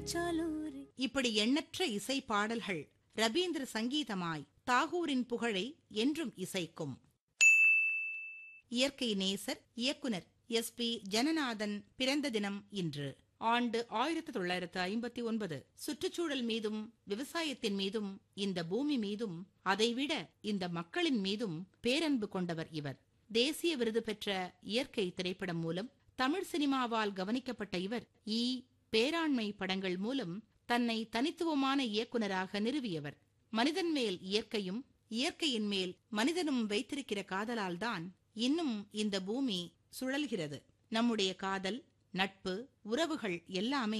சாலூரி இப்படி எண்ணற்ற இசை பாடல்கள் ரபீந்திர சங்கீதமாய் தாகூரின் புகழை என்றும் இசைக்கும் இயற்கை நேசர் இயக்குனர் எஸ் பி ஜனநாதன் பிறந்த தினம் இன்று ஆண்டு ஆயிரத்தி தொள்ளாயிரத்து ஐம்பத்தி ஒன்பது சுற்றுச்சூழல் மீதும் விவசாயத்தின் மீதும் இந்த பூமி மீதும் அதைவிட இந்த மக்களின் மீதும் பேரன்பு கொண்டவர் இவர் தேசிய விருது பெற்ற இயற்கை திரைப்படம் மூலம் தமிழ் சினிமாவால் கவனிக்கப்பட்ட இவர் ஈ பேராண்மை படங்கள் மூலம் தன்னை தனித்துவமான இயக்குனராக நிறுவியவர் மனிதன் மேல் இயற்கையும் இயற்கையின் மேல் மனிதனும் வைத்திருக்கிற காதலால்தான் இன்னும் இந்த பூமி சுழல்கிறது நம்முடைய காதல் நட்பு உறவுகள் எல்லாமே